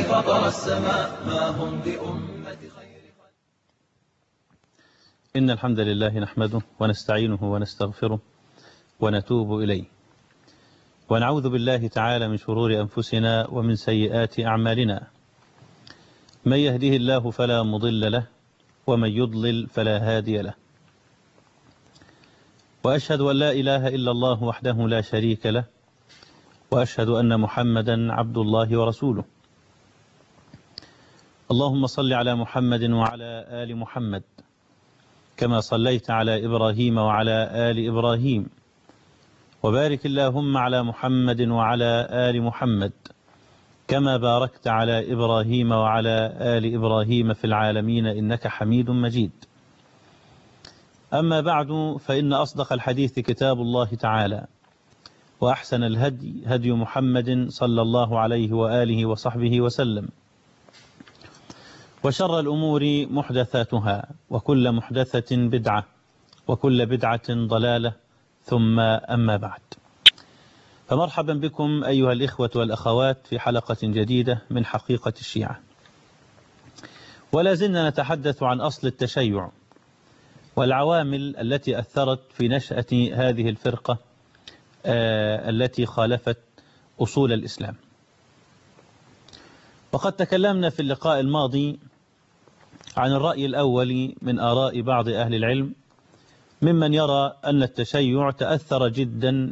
الذي فطر السماء ما هم بأمة خير إن الحمد لله نحمده ونستعينه ونستغفره ونتوب إليه ونعوذ بالله تعالى من شرور أنفسنا ومن سيئات أعمالنا من يهده الله فلا مضل له ومن يضلل فلا هادي له وأشهد أن لا إله إلا الله وحده لا شريك له وأشهد أن محمدا عبد الله ورسوله اللهم صل على محمد وعلى آل محمد كما صليت على إبراهيم وعلى آل إبراهيم وبارك اللهم على محمد وعلى آل محمد كما باركت على إبراهيم وعلى آل إبراهيم في العالمين إنك حميد مجيد أما بعد فإن أصدق الحديث كتاب الله تعالى وأحسن الهدي هدي محمد صلى الله عليه وآله وصحبه وسلم وشر الأمور محدثاتها وكل محدثة بدعة وكل بدعة ضلالة ثم أما بعد فمرحبا بكم أيها الإخوة والأخوات في حلقة جديدة من حقيقة الشيعة ولا زلنا نتحدث عن أصل التشيع والعوامل التي أثرت في نشأة هذه الفرقة التي خالفت أصول الإسلام وقد تكلمنا في اللقاء الماضي عن الرأي الأول من آراء بعض أهل العلم ممن يرى أن التشيع تأثر جدا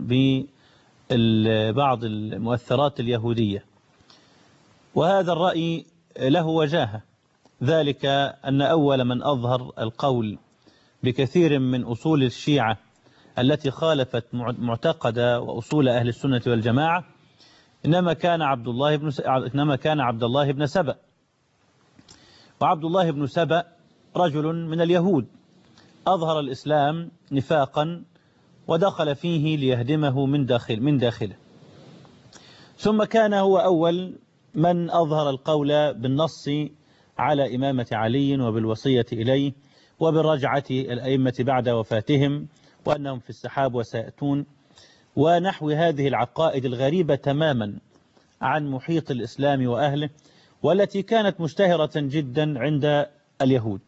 ببعض المؤثرات اليهودية وهذا الرأي له وجاهة ذلك أن أول من أظهر القول بكثير من أصول الشيعة التي خالفت معتقد وأصول أهل السنة والجماعة إنما كان عبد الله بن إنما كان عبد الله بن سبأ وعبد الله بن سبأ رجل من اليهود أظهر الإسلام نفاقا ودخل فيه ليهدمه من داخل من داخله ثم كان هو أول من أظهر القول بالنص على إمامة علي وبالوصية إليه وبالرجعة الأئمة بعد وفاتهم وأنهم في السحاب وسيأتون ونحو هذه العقائد الغريبة تماما عن محيط الإسلام وأهله والتي كانت مشتهرة جدا عند اليهود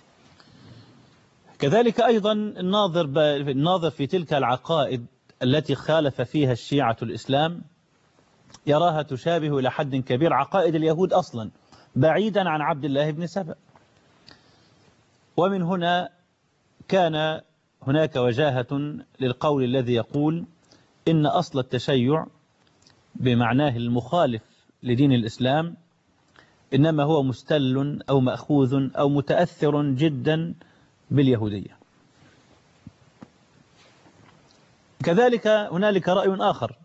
كذلك أيضا الناظر, الناظر في تلك العقائد التي خالف فيها الشيعة الإسلام يراها تشابه إلى حد كبير عقائد اليهود أصلا بعيدا عن عبد الله بن سبأ ومن هنا كان هناك وجاهة للقول الذي يقول إن أصل التشيع بمعناه المخالف لدين الإسلام إنما هو مستل أو مأخوذ أو متأثر جدا باليهودية كذلك هنالك رأي آخر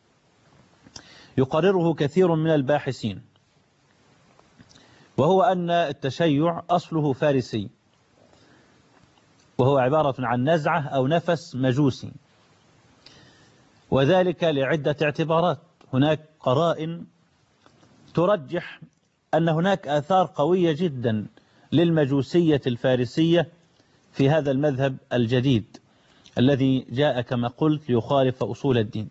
يقرره كثير من الباحثين وهو أن التشيع أصله فارسي وهو عبارة عن نزعة أو نفس مجوسي وذلك لعدة اعتبارات هناك قرائن ترجح أن هناك آثار قوية جدا للمجوسية الفارسية في هذا المذهب الجديد الذي جاء كما قلت ليخالف أصول الدين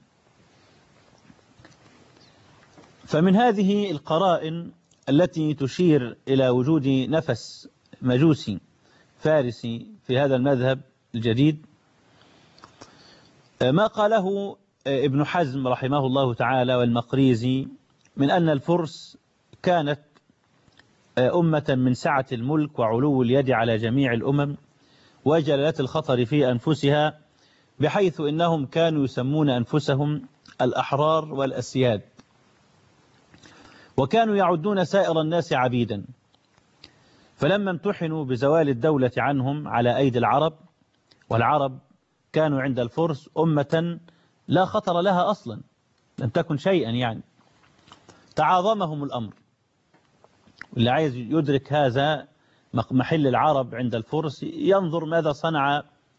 فمن هذه القرائن التي تشير إلى وجود نفس مجوسي فارسي في هذا المذهب الجديد ما قاله ابن حزم رحمه الله تعالى والمقريزي من أن الفرس كانت أمة من سعة الملك وعلو اليد على جميع الأمم وجلالة الخطر في أنفسها بحيث إنهم كانوا يسمون أنفسهم الأحرار والأسياد وكانوا يعدون سائر الناس عبيدا فلما امتحنوا بزوال الدولة عنهم على أيدي العرب والعرب كانوا عند الفرس أمة لا خطر لها أصلا لم تكن شيئا يعني تعاظمهم الأمر اللي عايز يدرك هذا محل العرب عند الفرس ينظر ماذا صنع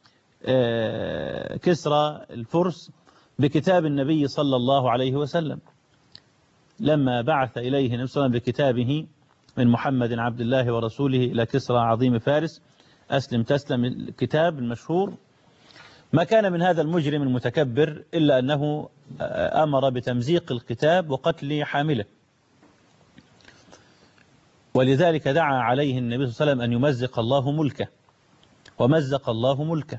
كسرى الفرس بكتاب النبي صلى الله عليه وسلم لما بعث إليه النبي صلى الله عليه وسلم بكتابه من محمد عبد الله ورسوله إلى كسرى عظيم فارس أسلم تسلم الكتاب المشهور ما كان من هذا المجرم المتكبر إلا أنه أمر بتمزيق الكتاب وقتل حامله ولذلك دعا عليه النبي صلى الله عليه وسلم أن يمزق الله ملكه ومزق الله ملكه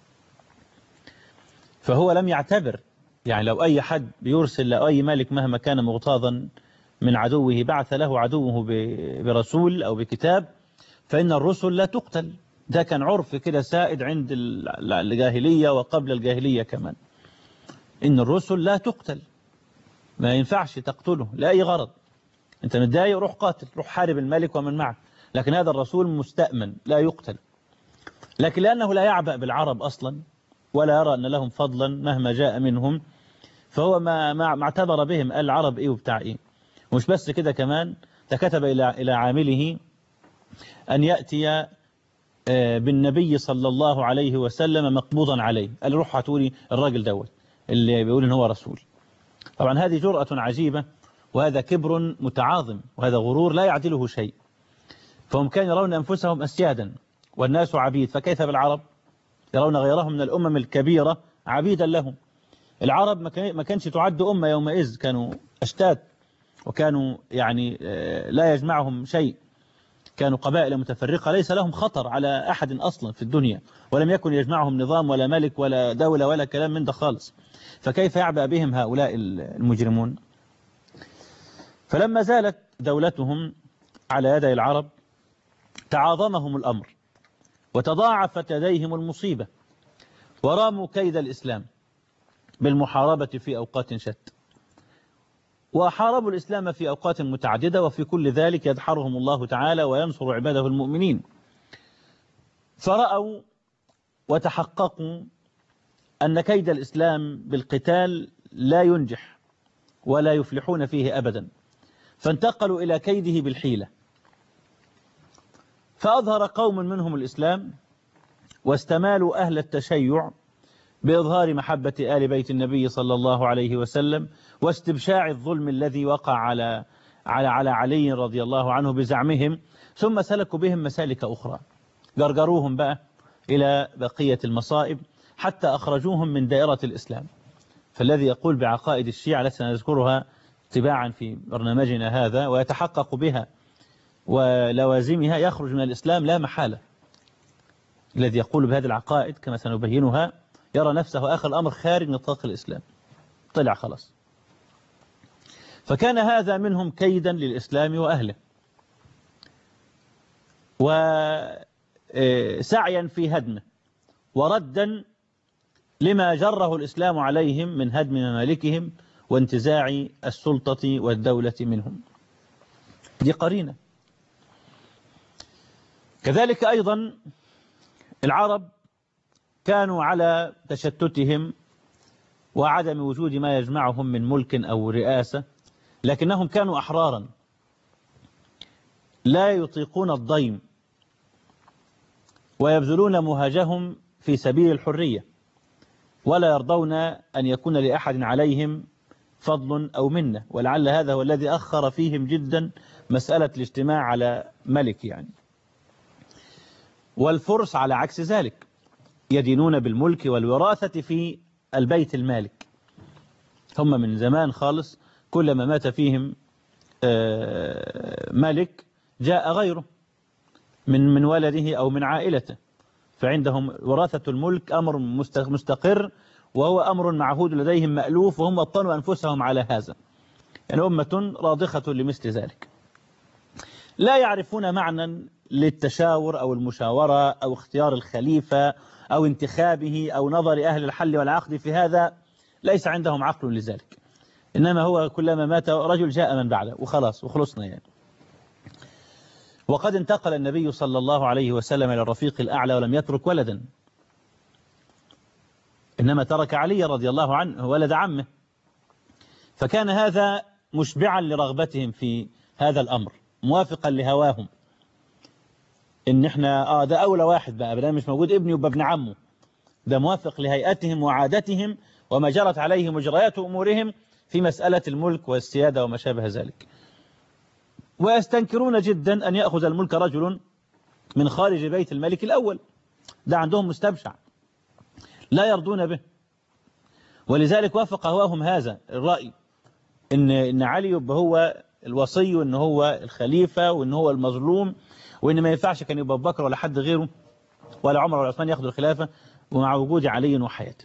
فهو لم يعتبر يعني لو أي حد بيرسل لأي ملك مهما كان مغتاظا من عدوه بعث له عدوه برسول أو بكتاب فإن الرسل لا تقتل ده كان عرف كده سائد عند الجاهلية وقبل الجاهلية كمان إن الرسل لا تقتل ما ينفعش تقتله لأي غرض أنت متضايق روح قاتل روح حارب الملك ومن معه لكن هذا الرسول مستأمن لا يقتل لكن لأنه لا يعبأ بالعرب أصلا ولا يرى أن لهم فضلا مهما جاء منهم فهو ما, ما, ما اعتبر بهم العرب إيه وبتاع إيه ومش بس كده كمان تكتب إلى إلى عامله أن يأتي بالنبي صلى الله عليه وسلم مقبوضا عليه قال روح هاتولي الراجل دوت اللي بيقول ان هو رسول طبعا هذه جرأة عجيبة وهذا كبر متعاظم وهذا غرور لا يعدله شيء فهم كانوا يرون أنفسهم أسيادا والناس عبيد فكيف بالعرب يرون غيرهم من الأمم الكبيرة عبيدا لهم العرب ما كانش تعد أمة يومئذ كانوا أشتات وكانوا يعني لا يجمعهم شيء كانوا قبائل متفرقة ليس لهم خطر على أحد أصلا في الدنيا ولم يكن يجمعهم نظام ولا ملك ولا دولة ولا كلام من ده خالص فكيف يعبأ بهم هؤلاء المجرمون فلما زالت دولتهم على يدي العرب تعاظمهم الأمر وتضاعفت لديهم المصيبة وراموا كيد الإسلام بالمحاربة في أوقات شتى وحاربوا الإسلام في أوقات متعددة وفي كل ذلك يدحرهم الله تعالى وينصر عباده المؤمنين فرأوا وتحققوا أن كيد الإسلام بالقتال لا ينجح ولا يفلحون فيه أبدا فانتقلوا إلى كيده بالحيلة فأظهر قوم منهم الإسلام واستمالوا أهل التشيع بإظهار محبة آل بيت النبي صلى الله عليه وسلم واستبشاع الظلم الذي وقع على على على علي رضي الله عنه بزعمهم ثم سلكوا بهم مسالك أخرى جرجروهم بقى إلى بقية المصائب حتى أخرجوهم من دائرة الإسلام فالذي يقول بعقائد الشيعة التي سنذكرها تباعا في برنامجنا هذا ويتحقق بها ولوازمها يخرج من الإسلام لا محالة الذي يقول بهذه العقائد كما سنبينها يرى نفسه آخر الأمر خارج نطاق الإسلام طلع خلاص فكان هذا منهم كيدا للإسلام وأهله وسعيا في هدمه وردا لما جره الإسلام عليهم من هدم ممالكهم وانتزاع السلطة والدولة منهم دي قرينة كذلك أيضا العرب كانوا على تشتتهم وعدم وجود ما يجمعهم من ملك أو رئاسة لكنهم كانوا أحرارا لا يطيقون الضيم ويبذلون مهاجهم في سبيل الحرية ولا يرضون أن يكون لأحد عليهم فضل أو منة ولعل هذا هو الذي أخر فيهم جدا مسألة الاجتماع على ملك يعني والفرس على عكس ذلك يدينون بالملك والوراثة في البيت المالك هم من زمان خالص كلما مات فيهم ملك جاء غيره من من ولده أو من عائلته فعندهم وراثة الملك أمر مستقر وهو أمر معهود لديهم مألوف وهم أبطنوا أنفسهم على هذا يعني أمة راضخة لمثل ذلك لا يعرفون معنى للتشاور أو المشاورة أو اختيار الخليفة أو انتخابه أو نظر أهل الحل والعقد في هذا ليس عندهم عقل لذلك إنما هو كلما مات رجل جاء من بعده وخلاص وخلصنا يعني وقد انتقل النبي صلى الله عليه وسلم إلى الرفيق الأعلى ولم يترك ولدا إنما ترك علي رضي الله عنه ولد عمه فكان هذا مشبعا لرغبتهم في هذا الأمر موافقا لهواهم إن إحنا آه ده أولى واحد بقى بدل مش موجود ابني وابن ابن عمه ده موافق لهيئتهم وعادتهم وما جرت عليه مجريات أمورهم في مسألة الملك والسيادة وما شابه ذلك ويستنكرون جدا أن يأخذ الملك رجل من خارج بيت الملك الأول ده عندهم مستبشع لا يرضون به ولذلك وافق هواهم هذا الرأي إن, إن علي هو الوصي وان هو الخليفة وان هو المظلوم وان ما ينفعش كان يبقى بكر ولا حد غيره ولا عمر ولا عثمان ياخدوا الخلافة ومع وجود علي وحياته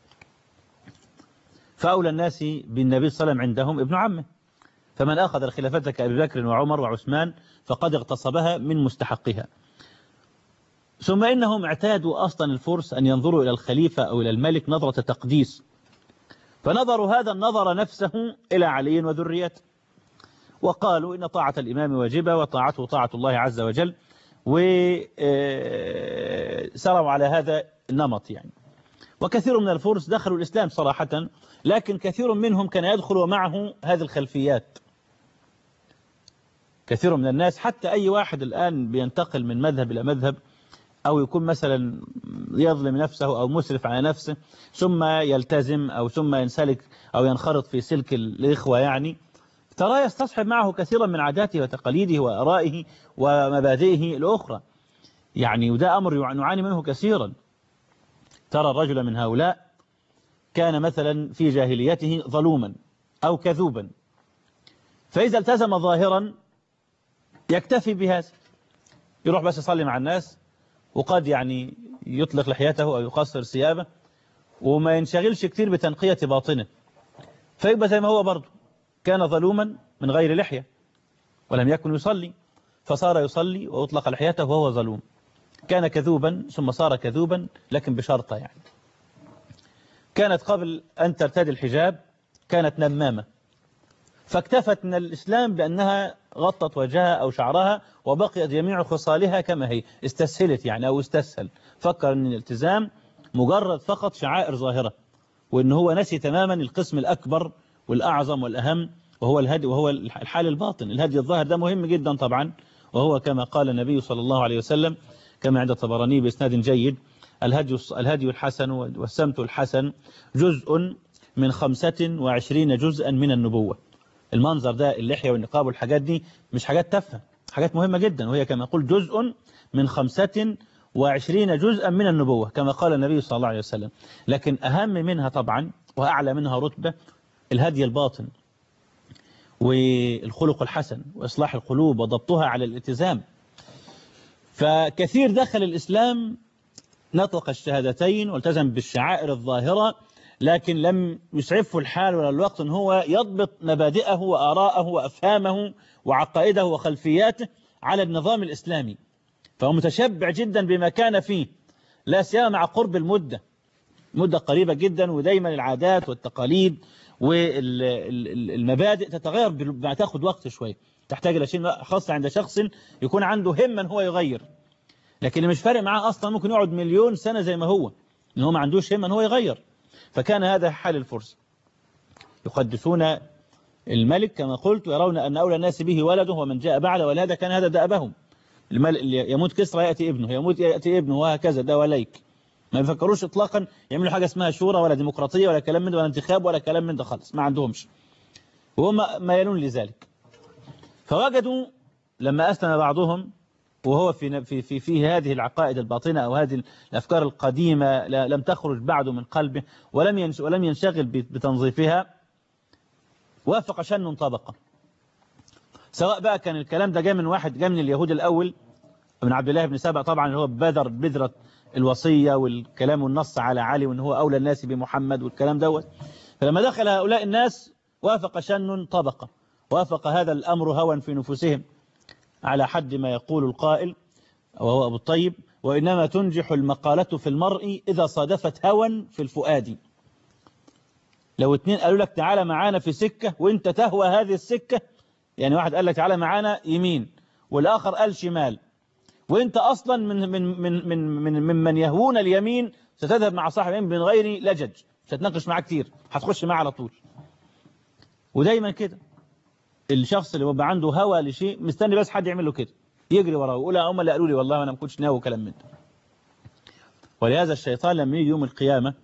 فأولى الناس بالنبي صلى الله عليه وسلم عندهم ابن عمه فمن أخذ الخلافة كأبي بكر وعمر وعثمان فقد اغتصبها من مستحقها ثم إنهم اعتادوا أصلا الفرس أن ينظروا إلى الخليفة أو إلى الملك نظرة تقديس فنظروا هذا النظر نفسه إلى علي وذريته وقالوا إن طاعة الإمام واجبة وطاعته طاعة الله عز وجل وسروا على هذا النمط يعني وكثير من الفرس دخلوا الإسلام صراحة لكن كثير منهم كان يدخل ومعه هذه الخلفيات كثير من الناس حتى أي واحد الآن بينتقل من مذهب إلى مذهب أو يكون مثلا يظلم نفسه أو مسرف على نفسه ثم يلتزم أو ثم ينسلك أو ينخرط في سلك الإخوة يعني ترى يستصحب معه كثيرا من عاداته وتقاليده وأرائه ومبادئه الأخرى يعني وده أمر نعاني منه كثيرا ترى الرجل من هؤلاء كان مثلا في جاهليته ظلوما أو كذوبا فإذا التزم ظاهرا يكتفي بهذا يروح بس يصلي مع الناس وقد يعني يطلق لحيته أو يقصر ثيابه وما ينشغلش كتير بتنقية باطنه فيبقى زي ما هو برضه كان ظلوما من غير لحية ولم يكن يصلي فصار يصلي وأطلق لحيته وهو ظلوم كان كذوبا ثم صار كذوبا لكن بشرطة يعني كانت قبل أن ترتدي الحجاب كانت نمامة فاكتفت من الإسلام بأنها غطت وجهها أو شعرها وبقيت جميع خصالها كما هي استسهلت يعني أو استسهل فكر أن الالتزام مجرد فقط شعائر ظاهرة وأن هو نسي تماما القسم الأكبر والأعظم والأهم وهو الهدي وهو الحال الباطن الهدي الظاهر ده مهم جدا طبعا وهو كما قال النبي صلى الله عليه وسلم كما عند الطبراني بإسناد جيد الهدي الهدي الحسن والسمت الحسن جزء من خمسة وعشرين جزءا من النبوة المنظر ده اللحية والنقاب والحاجات دي مش حاجات تافهه حاجات مهمة جدا وهي كما يقول جزء من خمسة وعشرين جزءا من النبوة كما قال النبي صلى الله عليه وسلم لكن أهم منها طبعا وأعلى منها رتبة الهدي الباطن والخلق الحسن وإصلاح القلوب وضبطها على الالتزام فكثير دخل الإسلام نطق الشهادتين والتزم بالشعائر الظاهرة لكن لم يسعفه الحال ولا الوقت ان هو يضبط مبادئه وآراءه وأفهامه وعقائده وخلفياته على النظام الإسلامي فهو متشبع جدا بما كان فيه لا سيما مع قرب المدة مدة قريبة جدا ودايما العادات والتقاليد والمبادئ تتغير بما تاخد وقت شوية تحتاج إلى شيء خاصة عند شخص يكون عنده همة ان هو يغير لكن اللي مش فارق معاه أصلا ممكن يقعد مليون سنة زي ما هو ان هو ما عندوش همة ان هو يغير فكان هذا حال الفرس يقدسون الملك كما قلت ويرون أن أولى الناس به ولده ومن جاء بعد ولهذا كان هذا دأبهم يموت كسرى يأتي ابنه يموت يأتي ابنه وهكذا ده وليك ما يفكروش اطلاقا يعملوا حاجة اسمها شورى ولا ديمقراطية ولا كلام من ده ولا انتخاب ولا كلام من ده خالص ما عندهمش وهم ميالون لذلك فوجدوا لما أسلم بعضهم وهو في في في في هذه العقائد الباطنة أو هذه الأفكار القديمة لم تخرج بعد من قلبه ولم ولم ينشغل بتنظيفها وافق شن طبقة سواء بقى كان الكلام ده جاي من واحد جاي من اليهود الأول من عبد الله بن سبع طبعا اللي هو بدر بذرة الوصية والكلام والنص على علي وان هو أولى الناس بمحمد والكلام دوت فلما دخل هؤلاء الناس وافق شن طبقة وافق هذا الأمر هوى في نفوسهم على حد ما يقول القائل وهو أبو الطيب وإنما تنجح المقالة في المرء إذا صادفت هوى في الفؤاد لو اتنين قالوا لك تعالى معانا في سكة وانت تهوى هذه السكة يعني واحد قال لك تعالى معانا يمين والآخر قال شمال وانت أصلا من من من من من ممن يهوون اليمين ستذهب مع صاحب اليمين من غير لجج مش هتناقش معاه كتير هتخش معاه على طول ودايما كده الشخص اللي بيبقى عنده هوى لشيء مستني بس حد يعمل له كده يجري وراه ويقول هم اللي قالوا لي والله انا ما كنتش ناوي كلام من ده ولهذا الشيطان لما يجي يوم القيامة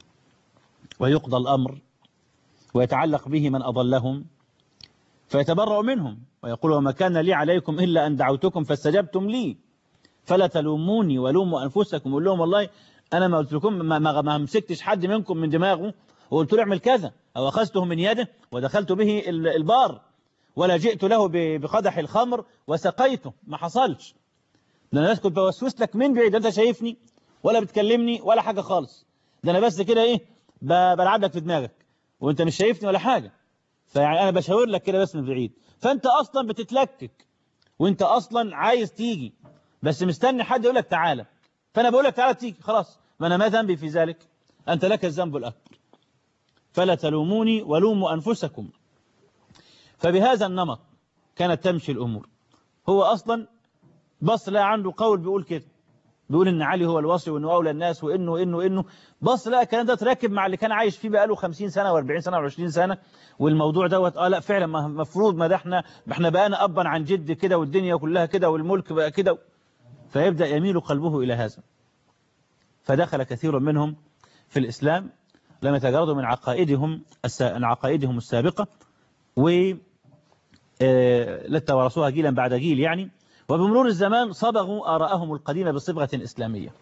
ويقضى الأمر ويتعلق به من أضلهم فيتبرأ منهم ويقول وما كان لي عليكم إلا أن دعوتكم فاستجبتم لي فلا تلوموني ولوموا أنفسكم وقول لهم والله أنا ما قلت لكم ما, ما, ما مسكتش حد منكم من دماغه وقلت له اعمل كذا أو أخذته من يده ودخلت به البار ولا جئت له ب- بقدح الخمر وسقيته ما حصلش ده انا بس كنت بوسوس لك من بعيد انت شايفني ولا بتكلمني ولا حاجة خالص ده انا بس كده ايه ب- بلعب لك في دماغك وانت مش شايفني ولا حاجة فيعني انا بشاور لك كده بس من بعيد فانت اصلا بتتلكك وانت اصلا عايز تيجي بس مستني حد يقول لك تعالى فانا بقول لك تعالى تيجي خلاص ما انا ما ذنبي في ذلك انت لك الذنب الاكبر فلا تلوموني ولوموا انفسكم فبهذا النمط كانت تمشي الامور هو اصلا بص لا عنده قول بيقول كده بيقول ان علي هو الوصي وانه اولى الناس وانه وانه وانه بص لا الكلام ده تركب مع اللي كان عايش فيه بقاله 50 سنه و40 سنه و20 سنه والموضوع دوت اه لا فعلا ما- مفروض ما ده احنا ما احنا بقانا ابا عن جد كده والدنيا كلها كده والملك بقى كده فيبدا يميل قلبه الى هذا فدخل كثير منهم في الاسلام لم يتجردوا من عقائدهم الس- من عقائدهم السابقه و آه، لا توارثوها جيلا بعد جيل يعني وبمرور الزمان صبغوا آراءهم القديمة بصبغة إسلامية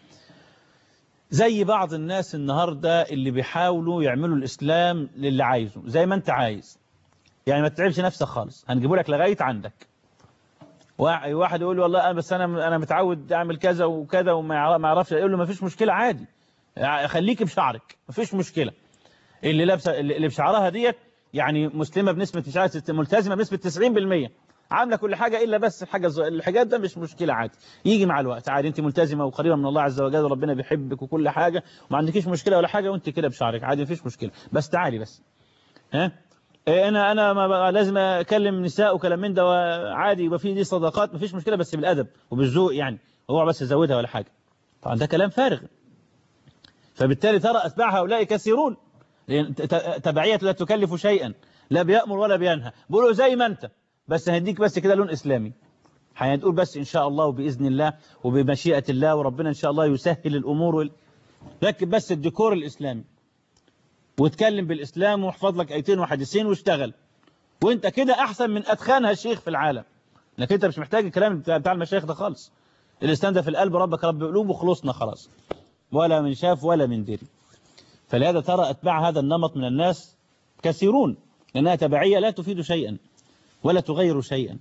زي بعض الناس النهاردة اللي بيحاولوا يعملوا الإسلام للي عايزه زي ما أنت عايز يعني ما تتعبش نفسك خالص هنجيبه لك لغاية عندك وا- واحد يقول له والله أنا بس أنا أنا متعود أعمل كذا وكذا وما يعرف- ما يعرفش يقول له ما فيش مشكلة عادي خليك بشعرك ما فيش مشكلة اللي لابسه اللي بشعرها ديت يعني مسلمه بنسبه مش عارف ست- ملتزمه بنسبه 90% عامله كل حاجه الا بس الحاجه الز- الحجاب ده مش مشكله عادي يجي مع الوقت عادي انت ملتزمه وقريبه من الله عز وجل وربنا بيحبك وكل حاجه وما عندكيش مشكله ولا حاجه وانت كده بشعرك عادي مفيش مشكله بس تعالي بس ها إيه انا انا ما بقى لازم اكلم نساء وكلام من ده عادي يبقى في دي صداقات مفيش مشكله بس بالادب وبالذوق يعني هو بس يزودها ولا حاجه طبعا ده كلام فارغ فبالتالي ترى اتباع هؤلاء كثيرون لأن ت- ت- تبعية لا تكلف شيئا لا بيأمر ولا بينهى بيقولوا زي ما انت بس هنديك بس كده لون إسلامي هتقول بس إن شاء الله وبإذن الله وبمشيئة الله وربنا إن شاء الله يسهل الأمور وال- ركب بس الديكور الإسلامي واتكلم بالإسلام واحفظ لك آيتين وحديثين واشتغل وانت كده أحسن من أتخانها الشيخ في العالم لكن انت مش محتاج الكلام بتاع بتاع المشايخ ده خالص الإسلام ده في القلب ربك رب قلوب وخلصنا خلاص ولا من شاف ولا من دري فلهذا ترى أتباع هذا النمط من الناس كثيرون لأنها تبعية لا تفيد شيئا ولا تغير شيئا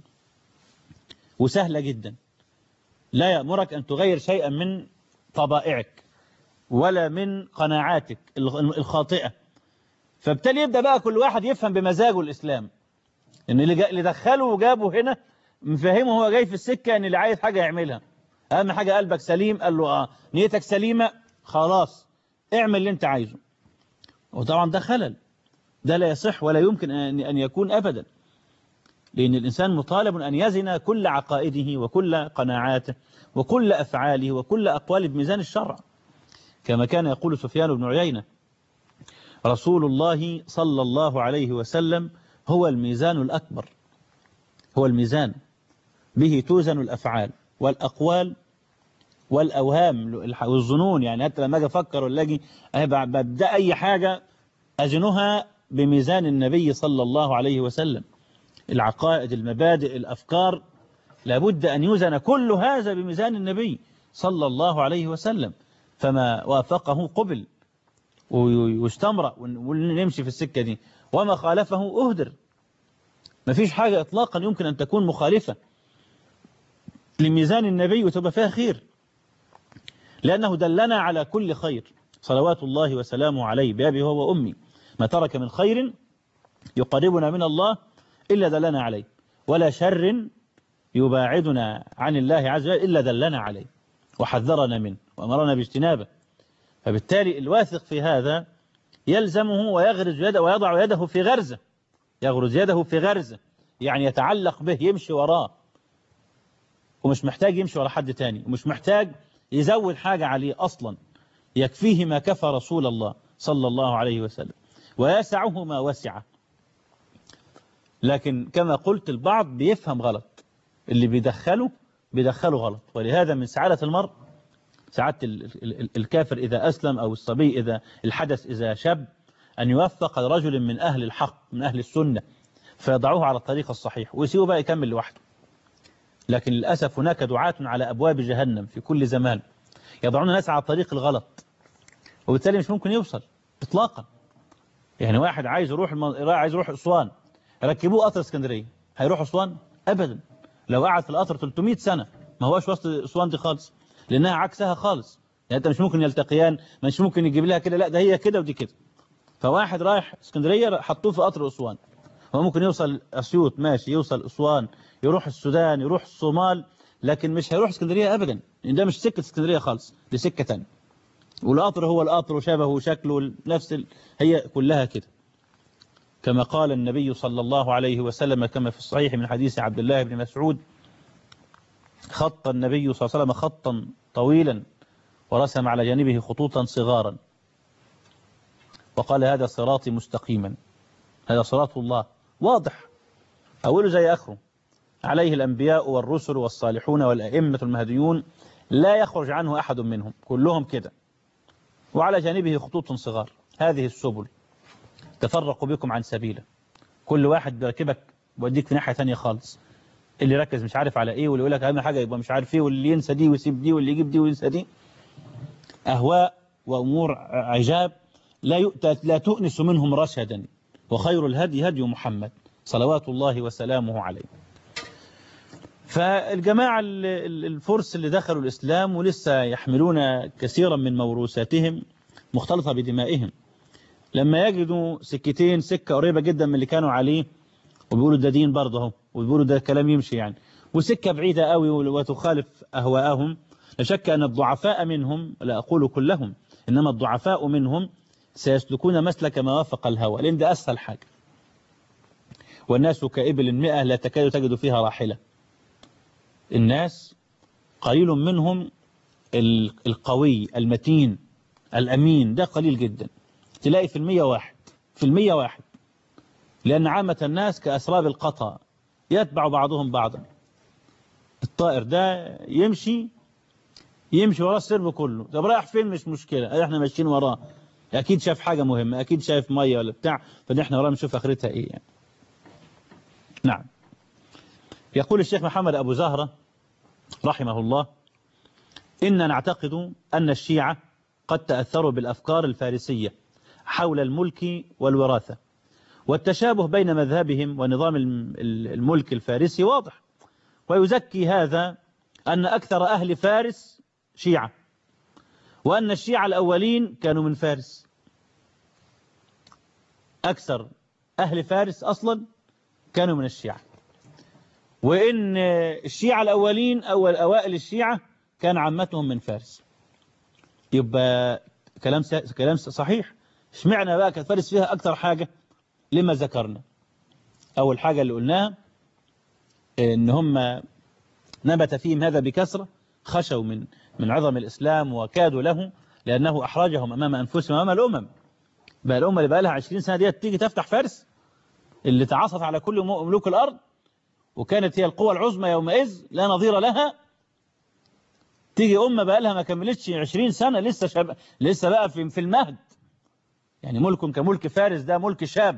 وسهلة جدا لا يأمرك أن تغير شيئا من طبائعك ولا من قناعاتك الخ- الخاطئة فبالتالي يبدأ بقى كل واحد يفهم بمزاجه الإسلام إن اللي جا- اللي دخله وجابه هنا مفهمه هو جاي في السكة إن اللي عايز حاجة يعملها أهم حاجة قلبك سليم قال له آه نيتك سليمة خلاص اعمل اللي أنت عايزه وطبعا ده خلل ده لا يصح ولا يمكن أن أن يكون أبدا لأن الإنسان مطالب أن يزن كل عقائده وكل قناعاته وكل أفعاله وكل أقواله بميزان الشرع كما كان يقول سفيان بن عيينة رسول الله صلى الله عليه وسلم هو الميزان الأكبر هو الميزان به توزن الأفعال والأقوال والأوهام والظنون يعني حتى لما أجي أفكر ولا أجي أهي ببدأ أي حاجة أزنها بميزان النبي صلى الله عليه وسلم العقائد المبادئ الأفكار لابد أن يوزن كل هذا بميزان النبي صلى الله عليه وسلم فما وافقه قبل ويستمر ونمشي في السكة دي وما خالفه أهدر ما فيش حاجة إطلاقا يمكن أن تكون مخالفة لميزان النبي وتبقى فيها خير لأنه دلنا على كل خير صلوات الله وسلامه عليه بأبي هو وأمي ما ترك من خير يقربنا من الله إلا دلنا عليه ولا شر يباعدنا عن الله عز وجل إلا دلنا عليه وحذرنا منه وأمرنا باجتنابه فبالتالي الواثق في هذا يلزمه ويغرز يده ويضع يده في غرزه يغرز يده في غرزه يعني يتعلق به يمشي وراه ومش محتاج يمشي ورا حد تاني ومش محتاج يزود حاجة عليه أصلا يكفيه ما كفى رسول الله صلى الله عليه وسلم ويسعه ما وسعه لكن كما قلت البعض بيفهم غلط اللي بيدخله بيدخله غلط ولهذا من سعادة المرء سعادة الكافر إذا أسلم أو الصبي إذا الحدث إذا شاب أن يوفق رجل من أهل الحق من أهل السنة فيضعوه على الطريق الصحيح ويسيبه بقى يكمل لوحده لكن للأسف هناك دعاة على أبواب جهنم في كل زمان يضعون الناس على الطريق الغلط وبالتالي مش ممكن يوصل إطلاقا يعني واحد عايز يروح الم... عايز يروح أسوان ركبوه قطر اسكندريه هيروح اسوان ابدا لو قعد في القطر 300 سنه ما هوش وسط اسوان دي خالص لانها عكسها خالص يعني انت مش ممكن يلتقيان مش ممكن يجيب لها كده لا ده هي كده ودي كده فواحد رايح اسكندريه حطوه في قطر اسوان هو ممكن يوصل اسيوط ماشي يوصل اسوان يروح السودان يروح الصومال لكن مش هيروح اسكندريه ابدا لان ده مش سكه اسكندريه خالص دي سكه ثانيه والقطر هو القطر وشبهه وشكله نفس ال... هي كلها كده كما قال النبي صلى الله عليه وسلم كما في الصحيح من حديث عبد الله بن مسعود خط النبي صلى الله عليه وسلم خطا طويلا ورسم على جانبه خطوطا صغارا وقال هذا صراطي مستقيما هذا صراط الله واضح أوله زي آخره عليه الأنبياء والرسل والصالحون والأئمة المهديون لا يخرج عنه أحد منهم كلهم كده وعلى جانبه خطوط صغار هذه السبل تفرق بكم عن سبيله كل واحد بيركبك بيوديك في ناحية ثانية خالص اللي ركز مش عارف على ايه واللي يقول لك اهم حاجة يبقى مش عارف ايه واللي ينسى دي ويسيب دي واللي يجيب دي وينسى دي أهواء وأمور عجاب لا يؤتى لا تؤنس منهم رشدا وخير الهدي هدي محمد صلوات الله وسلامه عليه فالجماعة الفرس اللي دخلوا الإسلام ولسه يحملون كثيرا من موروثاتهم مختلطة بدمائهم لما يجدوا سكتين سكة قريبة جدا من اللي كانوا عليه وبيقولوا ده دين برضه اهو وبيقولوا ده كلام يمشي يعني وسكة بعيدة قوي وتخالف أهواءهم لا شك أن الضعفاء منهم لا أقول كلهم إنما الضعفاء منهم سيسلكون مسلك ما وافق الهوى لأن ده أسهل حاجة والناس كإبل مئة لا تكاد تجد فيها راحلة الناس قليل منهم القوي المتين الأمين ده قليل جدا تلاقي في المية واحد في المية واحد لأن عامة الناس كأسراب القطع يتبع بعضهم بعضا الطائر ده يمشي يمشي وراه السرب كله طب رايح فين مش مشكلة احنا ماشيين وراه اكيد شاف حاجة مهمة اكيد شايف مية ولا بتاع فنحن وراه نشوف اخرتها ايه يعني. نعم يقول الشيخ محمد ابو زهرة رحمه الله إن نعتقد أن الشيعة قد تأثروا بالأفكار الفارسية حول الملك والوراثة والتشابه بين مذهبهم ونظام الملك الفارسي واضح ويزكي هذا أن أكثر أهل فارس شيعة وأن الشيعة الأولين كانوا من فارس أكثر أهل فارس أصلا كانوا من الشيعة وإن الشيعة الأولين أول أوائل الشيعة كان عامتهم من فارس يبقى كلام كلام صحيح اشمعنا بقى كانت فارس فيها أكثر حاجة لما ذكرنا أول حاجة اللي قلناها إن هم نبت فيهم هذا بكثرة خشوا من من عظم الإسلام وكادوا له لأنه أحرجهم أمام أنفسهم أمام الأمم بقى الأمة اللي بقى لها 20 سنة ديت تيجي تفتح فارس اللي تعصت على كل ملوك الأرض وكانت هي القوى العظمى يومئذ لا نظير لها تيجي أمة بقى لها ما كملتش 20 سنة لسه شاب لسه بقى في في المهد يعني ملك كملك فارس ده ملك شاب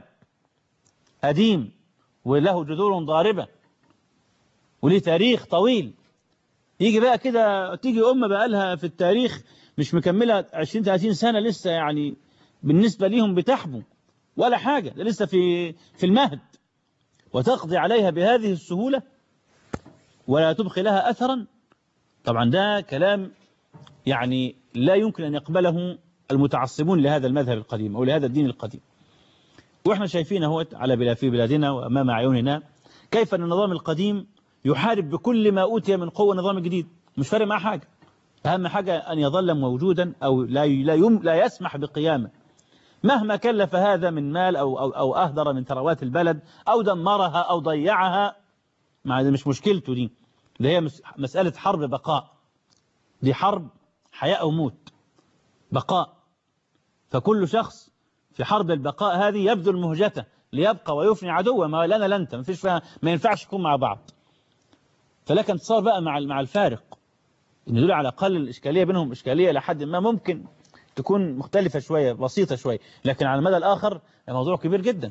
قديم وله جذور ضاربة وليه تاريخ طويل يجي بقى كده تيجي أمة بقى لها في التاريخ مش مكملة 20 30 سنة لسه يعني بالنسبة ليهم بتحبو ولا حاجة ده لسه في في المهد وتقضي عليها بهذه السهولة ولا تبقي لها أثرا طبعا ده كلام يعني لا يمكن أن يقبله المتعصبون لهذا المذهب القديم أو لهذا الدين القديم وإحنا شايفين هو على بلا في بلادنا وأمام عيوننا كيف أن النظام القديم يحارب بكل ما أوتي من قوة النظام الجديد مش فارق معاه حاجة أهم حاجة أن يظل موجودا أو لا لا, يم لا يسمح بقيامه مهما كلف هذا من مال أو, أو, أو أهدر من ثروات البلد أو دمرها أو ضيعها ما ده مش مشكلته دي ده هي مسألة حرب بقاء دي حرب حياة أو موت بقاء فكل شخص في حرب البقاء هذه يبذل مهجته ليبقى ويفني عدوه ما لنا لنت ما فيش فيها ما ينفعش يكون مع بعض فلك انتصار بقى مع مع الفارق ان دول على الاقل الاشكاليه بينهم اشكاليه لحد ما ممكن تكون مختلفة شوية بسيطة شوية لكن على المدى الآخر الموضوع كبير جدا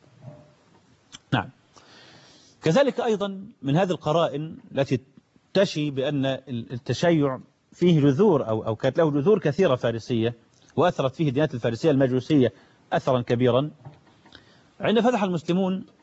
نعم كذلك أيضا من هذه القرائن التي تشي بأن التشيع فيه جذور أو, أو كانت له جذور كثيرة فارسية وأثرت فيه الديانات الفارسية المجوسية أثرا كبيرا عند فتح المسلمون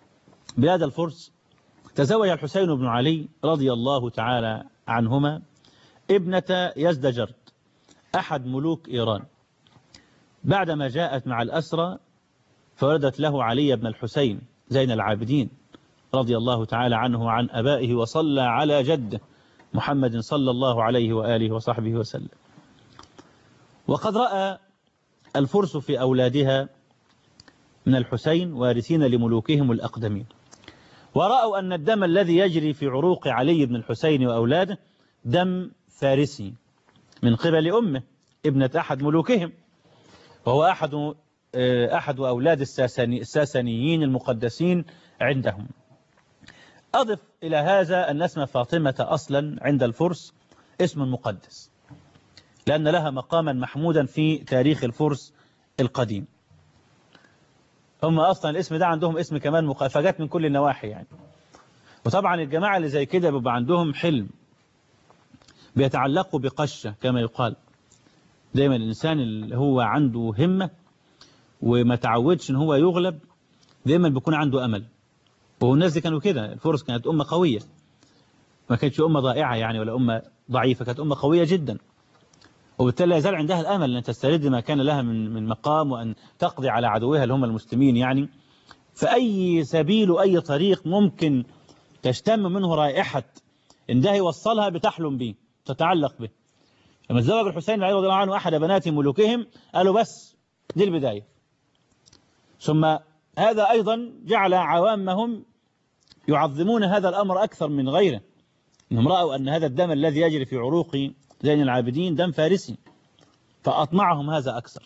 بلاد الفرس تزوج الحسين بن علي رضي الله تعالى عنهما ابنة يزدجرد أحد ملوك إيران بعدما جاءت مع الأسرى فولدت له علي بن الحسين زين العابدين رضي الله تعالى عنه وعن أبائه وصلى على جده محمد صلى الله عليه وآله وصحبه وسلم وقد رأى الفرس في أولادها من الحسين وارثين لملوكهم الأقدمين ورأوا أن الدم الذي يجري في عروق علي بن الحسين وأولاده دم فارسي من قبل أمه ابنة أحد ملوكهم وهو أحد أحد أولاد الساساني الساسانيين المقدسين عندهم أضف إلى هذا أن اسم فاطمة أصلا عند الفرس اسم مقدس لأن لها مقاما محمودا في تاريخ الفرس القديم هم أصلا الاسم ده عندهم اسم كمان مقافجات من كل النواحي يعني وطبعا الجماعة اللي زي كده بيبقى عندهم حلم بيتعلقوا بقشة كما يقال دايما الإنسان اللي هو عنده همة وما تعودش ان هو يغلب دايما بيكون عنده أمل وهو الناس دي كانوا كده الفرس كانت أمة قوية ما كانتش أمة ضائعة يعني ولا أمة ضعيفة كانت أمة قوية جدا وبالتالي لا يزال عندها الأمل أن تسترد ما كان لها من من مقام وأن تقضي على عدوها اللي هم المسلمين يعني فأي سبيل وأي طريق ممكن تشتم منه رائحة إن ده يوصلها بتحلم به تتعلق به لما تزوج الحسين رضي الله عنه أحد بنات ملوكهم قالوا بس دي البداية ثم هذا أيضا جعل عوامهم يعظمون هذا الأمر أكثر من غيره إنهم رأوا أن هذا الدم الذي يجري في عروق زين العابدين دم فارسي فأطمعهم هذا أكثر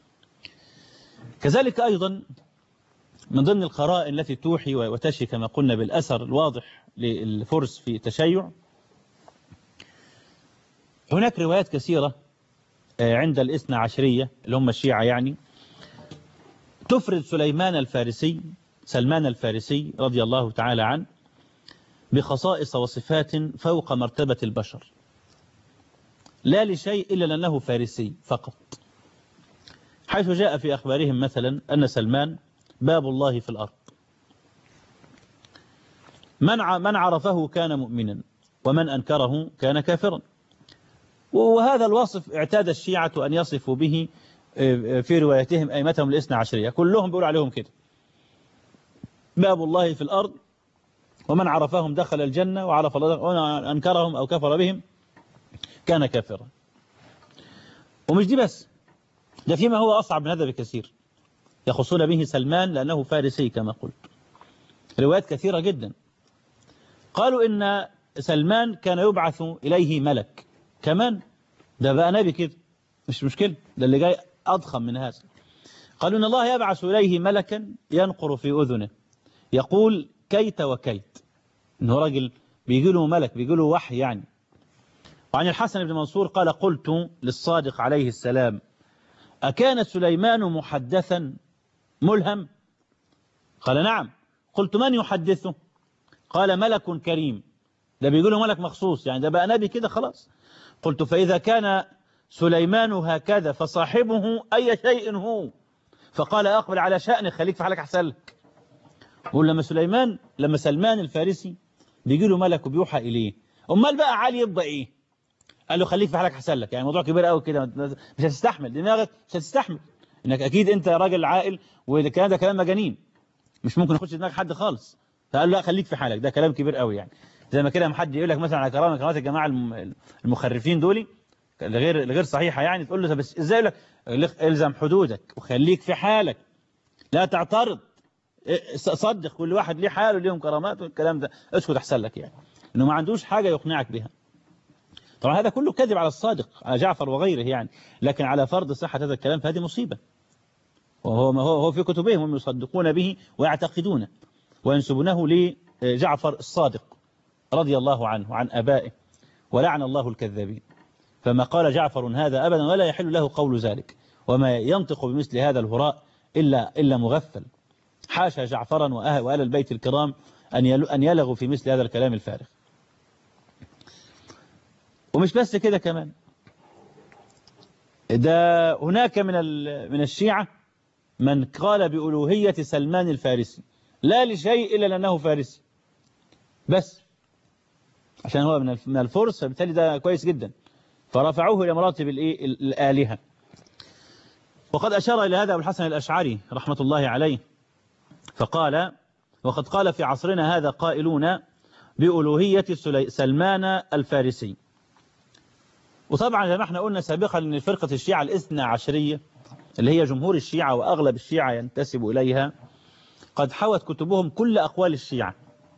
كذلك أيضا من ضمن القرائن التي توحي وتشي كما قلنا بالأثر الواضح للفرس في التشيع هناك روايات كثيرة عند الاثنى عشرية اللي هم الشيعة يعني تفرد سليمان الفارسي سلمان الفارسي رضي الله تعالى عنه بخصائص وصفات فوق مرتبة البشر لا لشيء إلا لأنه فارسي فقط حيث جاء في أخبارهم مثلا أن سلمان باب الله في الأرض من من عرفه كان مؤمنا ومن أنكره كان كافرا وهذا الوصف اعتاد الشيعة أن يصفوا به في روايتهم أئمتهم الاثنى عشرية كلهم بيقولوا عليهم كده باب الله في الأرض ومن عرفهم دخل الجنة وعرف الله أنكرهم أو كفر بهم كان كافرا ومش دي بس ده فيما هو أصعب من هذا بكثير يخصون به سلمان لأنه فارسي كما قلت روايات كثيرة جدا قالوا إن سلمان كان يبعث إليه ملك كمان ده بقى نبي كده مش مشكلة ده اللي جاي أضخم من هذا قالوا إن الله يبعث إليه ملكا ينقر في أذنه يقول كيت وكيت إنه راجل بيجي له ملك بيجي له وحي يعني وعن الحسن بن منصور قال قلت للصادق عليه السلام أكان سليمان محدثا ملهم قال نعم قلت من يحدثه قال ملك كريم ده بيقول له ملك مخصوص يعني ده بقى نبي كده خلاص قلت فإذا كان سليمان هكذا فصاحبه أي شيء هو فقال أقبل على شأنك خليك في حالك أحسن لك بقول لما سليمان لما سلمان الفارسي بيجي له ملك وبيوحى إليه أمال بقى علي يبقى إيه قال له خليك في حالك أحسن لك يعني موضوع كبير قوي كده مش هتستحمل دماغك مش هتستحمل انك اكيد انت راجل عاقل والكلام ده كلام مجانين مش ممكن يخش دماغ حد خالص فقال له لا خليك في حالك ده كلام كبير قوي يعني زي ما كده حد يقول لك مثلا على كرامه كرامات الجماعه المخرفين دول غير غير صحيحه يعني تقول له بس ازاي يقول لك الزم حدودك وخليك في حالك لا تعترض صدق كل واحد ليه حاله ليهم كرامات والكلام ده اسكت احسن لك يعني انه ما عندوش حاجه يقنعك بها طبعا هذا كله كذب على الصادق على جعفر وغيره يعني لكن على فرض صحة هذا الكلام فهذه مصيبة وهو ما هو هو في كتبهم هم يصدقون به ويعتقدونه وينسبونه لجعفر الصادق رضي الله عنه وعن أبائه ولعن الله الكذابين فما قال جعفر هذا أبدا ولا يحل له قول ذلك وما ينطق بمثل هذا الهراء إلا, إلا مغفل حاشا جعفرا وأهل البيت الكرام أن يلغوا في مثل هذا الكلام الفارغ ومش بس كده كمان ده هناك من من الشيعة من قال بألوهية سلمان الفارسي لا لشيء إلا لأنه فارسي بس عشان هو من من الفرس فبالتالي ده كويس جدا فرفعوه إلى مراتب الإيه الآلهة وقد أشار إلى هذا أبو الحسن الأشعري رحمة الله عليه فقال وقد قال في عصرنا هذا قائلون بألوهية سلمان الفارسي وطبعا زي ما احنا قلنا سابقا ان فرقة الشيعة الاثنى عشرية اللي هي جمهور الشيعة وأغلب الشيعة ينتسب إليها قد حوت كتبهم كل أقوال الشيعة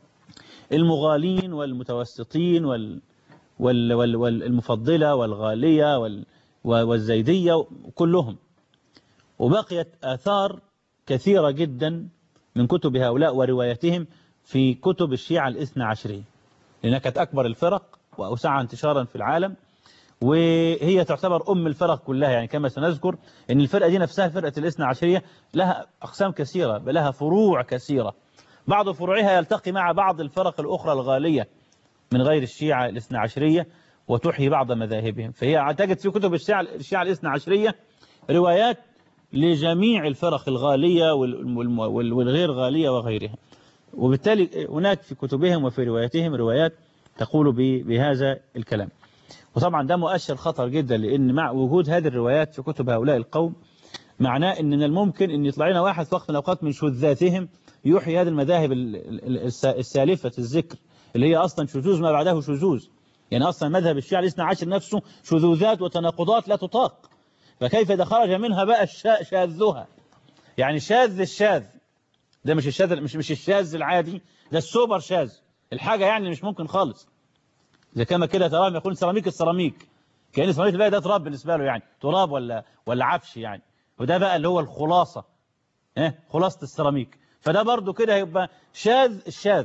المغالين والمتوسطين وال وال وال والمفضلة والغالية وال والزيدية كلهم وبقيت آثار كثيرة جدا من كتب هؤلاء وروايتهم في كتب الشيعة الاثنى عشرية لأنها كانت أكبر الفرق وأوسعها انتشارا في العالم وهي تعتبر أم الفرق كلها يعني كما سنذكر أن الفرقة دي نفسها فرقة الاثنى عشرية لها أقسام كثيرة بل لها فروع كثيرة بعض فروعها يلتقي مع بعض الفرق الأخرى الغالية من غير الشيعة الاثنى عشرية وتحيي بعض مذاهبهم فهي تجد في كتب الشيعة, الشيعة الاثنى عشرية روايات لجميع الفرق الغالية والغير غالية وغيرها وبالتالي هناك في كتبهم وفي رواياتهم روايات تقول بهذا الكلام وطبعا ده مؤشر خطر جدا لأن مع وجود هذه الروايات في كتب هؤلاء القوم معناه أن من الممكن أن يطلع لنا واحد في وقت من الأوقات من شذاتهم يحيي هذه المذاهب السالفة الذكر اللي هي أصلا شذوذ ما بعده شذوذ يعني أصلا مذهب الشيعة الاثنى عشر نفسه شذوذات وتناقضات لا تطاق فكيف إذا خرج منها بقى شاذها يعني شاذ الشاذ ده مش الشاذ مش مش الشاذ العادي ده السوبر شاذ الحاجة يعني مش ممكن خالص إذا كما كده تراهم يقول سيراميك السيراميك كأن السيراميك ده, ده تراب بالنسبة له يعني تراب ولا ولا عفش يعني وده بقى اللي هو الخلاصة اه خلاصة السيراميك فده برضو كده هيبقى شاذ الشاذ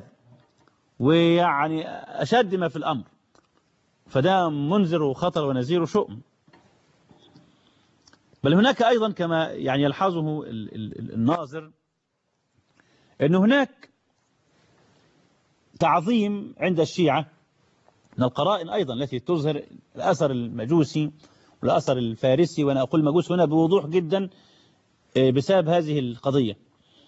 ويعني أشد ما في الأمر فده منذر وخطر ونذير وشؤم بل هناك أيضا كما يعني يلحظه الناظر أن هناك تعظيم عند الشيعة من القرائن أيضا التي تظهر الأثر المجوسي والأثر الفارسي وأنا أقول مجوس هنا بوضوح جدا بسبب هذه القضية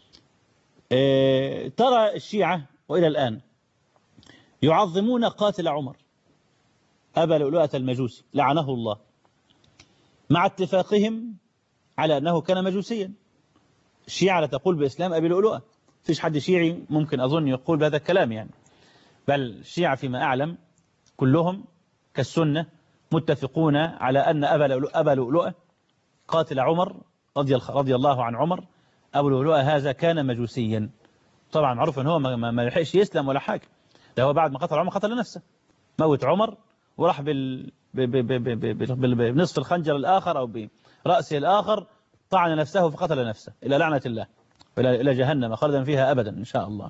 ترى الشيعة وإلى الآن يعظمون قاتل عمر أبا لؤلؤة المجوسي لعنه الله مع اتفاقهم على أنه كان مجوسيا الشيعة لا تقول بإسلام أبي لؤلؤة فيش حد شيعي ممكن أظن يقول بهذا الكلام يعني بل الشيعة فيما أعلم كلهم كالسنة متفقون على أن أبا لؤلؤة قاتل عمر رضي, رضي الله عن عمر أبو لؤلؤة هذا كان مجوسيا طبعا معروف أن هو ما يلحقش يسلم ولا حاجة ده هو بعد ما قتل عمر قتل نفسه موت عمر وراح بال... بنصف الخنجر الآخر أو برأسه الآخر طعن نفسه فقتل نفسه إلى لعنة الله إلى جهنم خالدا فيها أبدا إن شاء الله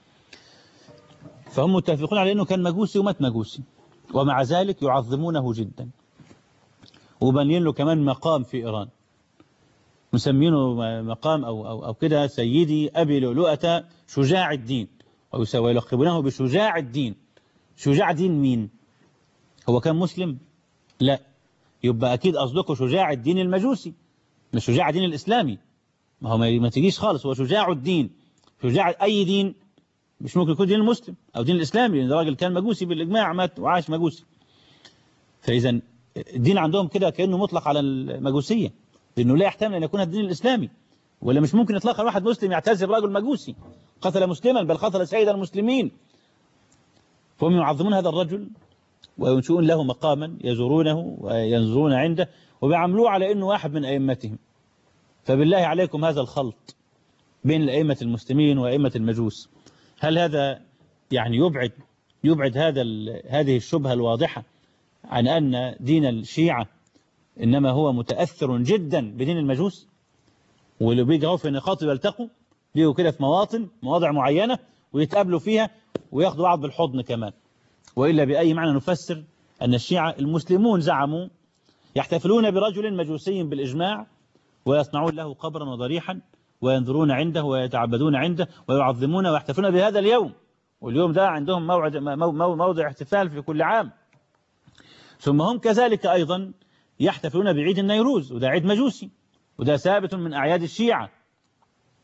فهم متفقون على أنه كان مجوسي ومات مجوسي ومع ذلك يعظمونه جدا وبنين له كمان مقام في إيران مسمينه مقام أو, أو, أو كده سيدي أبي لؤلؤة شجاع الدين ويلقبونه بشجاع الدين شجاع دين مين هو كان مسلم لا يبقى أكيد قصدكم شجاع الدين المجوسي مش شجاع الدين الإسلامي ما هو ما تجيش خالص هو شجاع الدين شجاع أي دين مش ممكن يكون دين المسلم أو دين الإسلامي لأن الراجل كان مجوسي بالإجماع مات وعاش مجوسي فإذا الدين عندهم كده كأنه مطلق على المجوسية لأنه لا يحتمل أن يكون الدين الإسلامي ولا مش ممكن إطلاقا واحد مسلم يعتزل رجل مجوسي قتل مسلما بل قتل سيد المسلمين فهم يعظمون هذا الرجل وينشؤون له مقاما يزورونه وينظرون عنده وبيعاملوه على أنه واحد من أئمتهم فبالله عليكم هذا الخلط بين الأئمة المسلمين وأئمة المجوس هل هذا يعني يبعد يبعد هذا هذه الشبهة الواضحة عن أن دين الشيعة إنما هو متأثر جدا بدين المجوس واللي بيجوا في نقاط يلتقوا بيجوا كده في مواطن مواضع معينة ويتقابلوا فيها وياخدوا بعض بالحضن كمان وإلا بأي معنى نفسر أن الشيعة المسلمون زعموا يحتفلون برجل مجوسي بالإجماع ويصنعون له قبرا وضريحا وينظرون عنده ويتعبدون عنده ويعظمون ويحتفلون بهذا اليوم واليوم ده عندهم موعد موضع احتفال في كل عام ثم هم كذلك أيضا يحتفلون بعيد النيروز وده عيد مجوسي وده ثابت من أعياد الشيعة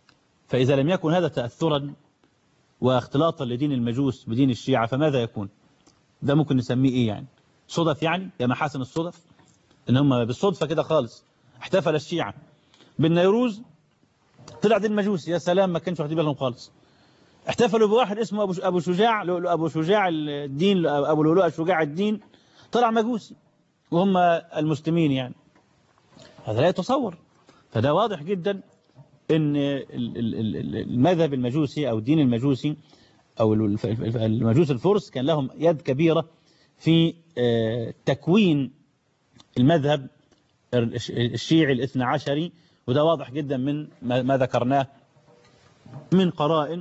فإذا لم يكن هذا تأثرا واختلاطا لدين المجوس بدين الشيعة فماذا يكون ده ممكن نسميه إيه يعني صدف يعني يا محاسن الصدف إن هم بالصدفة كده خالص احتفل الشيعة بالنيروز طلع دين المجوس يا سلام ما كانش واخدين بالهم خالص احتفلوا بواحد اسمه ابو ابو شجاع ابو شجاع الدين ابو لؤلؤه شجاع الدين طلع مجوسي وهم المسلمين يعني هذا لا يتصور فده واضح جدا ان المذهب المجوسي او الدين المجوسي او المجوس الفرس كان لهم يد كبيرة في تكوين المذهب الشيعي الاثنى عشري وده واضح جدا من ما ذكرناه من قرائن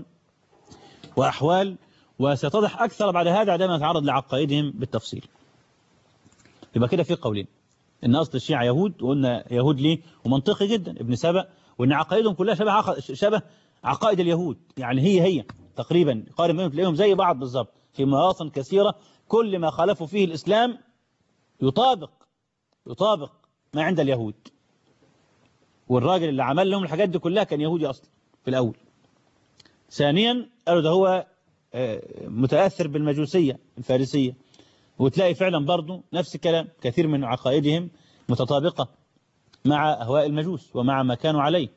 وأحوال وستتضح أكثر بعد هذا عندما نتعرض لعقائدهم بالتفصيل يبقى كده في قولين ان اصل الشيعة يهود وقلنا يهود ليه ومنطقي جدا ابن سبأ وان عقائدهم كلها شبه عق... شبه عقائد اليهود يعني هي هي تقريبا قارن بينهم تلاقيهم زي بعض بالظبط في مواطن كثيرة كل ما خالفوا فيه الإسلام يطابق يطابق ما عند اليهود والراجل اللي عمل لهم الحاجات دي كلها كان يهودي أصلا في الأول ثانيا قالوا ده هو متأثر بالمجوسية الفارسية وتلاقي فعلا برضه نفس الكلام كثير من عقائدهم متطابقة مع أهواء المجوس ومع ما كانوا عليه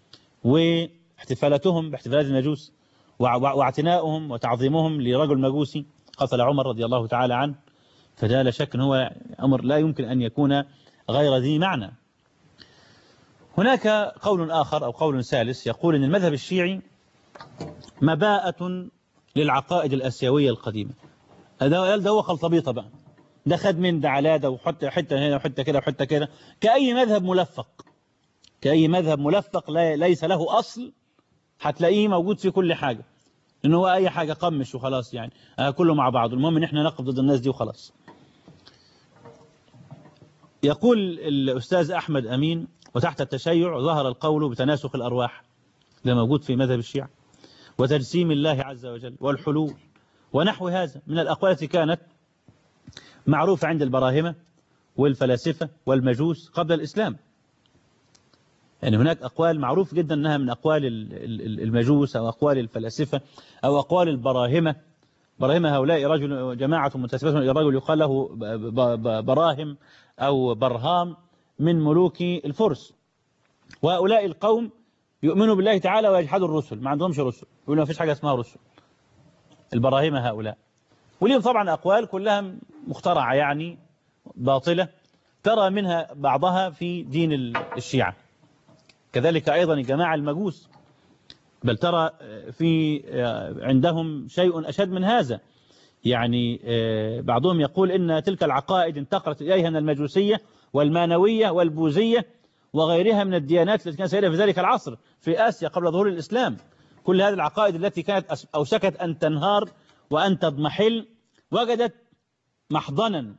واحتفالاتهم باحتفالات المجوس واعتناؤهم وتعظيمهم لرجل مجوسي قتل عمر رضي الله تعالى عنه فده لا شك هو أمر لا يمكن أن يكون غير ذي معنى هناك قول آخر أو قول ثالث يقول أن المذهب الشيعي مباءة للعقائد الأسيوية القديمة ده ده هو خلطبيطة بقى ده خد من ده على ده وحط حتة هنا وحتة كده وحتة كده كأي مذهب ملفق كأي مذهب ملفق لا ليس له أصل هتلاقيه موجود في كل حاجة إن هو أي حاجة قمش وخلاص يعني آه كله مع بعض المهم إن احنا نقف ضد الناس دي وخلاص يقول الأستاذ أحمد أمين وتحت التشيع ظهر القول بتناسخ الأرواح ده موجود في مذهب الشيعة وتجسيم الله عز وجل والحلول ونحو هذا من الأقوال التي كانت معروفة عند البراهمة والفلاسفة والمجوس قبل الإسلام يعني هناك أقوال معروف جدا أنها من أقوال المجوس أو أقوال الفلاسفة أو أقوال البراهمة براهمة هؤلاء رجل جماعة متسبة إلى رجل يقال له براهم أو برهام من ملوك الفرس وهؤلاء القوم يؤمنوا بالله تعالى ويجحدوا الرسل ما عندهمش رسل يقولوا ما فيش حاجة اسمها رسل البراهمة هؤلاء وليهم طبعا أقوال كلها مخترعة يعني باطلة ترى منها بعضها في دين الشيعة كذلك أيضا الجماعة المجوس بل ترى في عندهم شيء أشد من هذا يعني بعضهم يقول إن تلك العقائد انتقلت إليها من المجوسية والمانوية والبوذية وغيرها من الديانات التي كانت سائدة في ذلك العصر في آسيا قبل ظهور الإسلام كل هذه العقائد التي كانت أوشكت أن تنهار وأن تضمحل وجدت محضنا